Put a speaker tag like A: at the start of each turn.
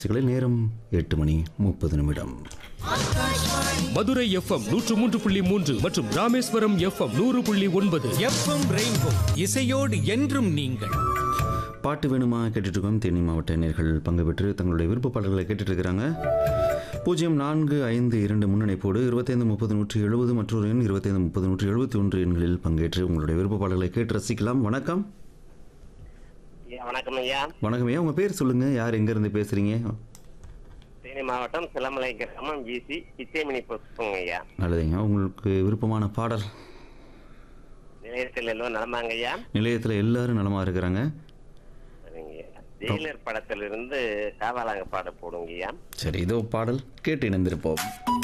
A: சிகளில் நேரம் எட்டு மணி முப்பது நிமிடம்
B: மதுரை எஃப்எம் நூற்று மூன்று புள்ளி மூன்று மற்றும் ராமேஸ்வரம் எஃப்எம் நூறு புள்ளி ஒன்பது
C: எஃப்எம் ரெயின்போ இசையோடு என்றும் நீங்கள்
A: பாட்டு வேணுமா கேட்டுட்டு இருக்கோம் தேனி மாவட்ட நேர்கள் பங்கு பெற்று தங்களுடைய விருப்ப பாடல்களை கேட்டுட்டு இருக்கிறாங்க பூஜ்ஜியம் நான்கு ஐந்து இரண்டு முன்னணிப்போடு இருபத்தைந்து முப்பது நூற்றி எழுபது மற்றொரு எண் இருபத்தைந்து முப்பது நூற்றி எழுபத்தி ஒன்று எண்களில் பங்கேற்று உங்களுடைய விருப்ப பாடல்களை கேட்டு ரசிக்கலாம் வணக்கம்
D: ஐயா வணக்கம் ஐயா
A: வணக்கம் ஐயா உங்கள் பேர் சொல்லுங்கள் யார் எங்கேருந்து பேசுகிறீங்க
D: தேனி மாவட்டம் சிலமலை கிராமம் ஜிசி பிச்சைமணி புஷ்பங்க ஐயா
A: நல்லதுங்க உங்களுக்கு விருப்பமான பாடல்
D: நிலையத்தில் எல்லாம் நலமாங்க ஐயா
A: நிலையத்தில் எல்லாரும் நலமாக இருக்கிறாங்க
D: சரிங்க ஐயா ஜெயிலர் படத்திலிருந்து காவாலாங்க பாட போடுங்க ஐயா
A: சரி இதோ பாடல் கேட்டு இணைந்திருப்போம்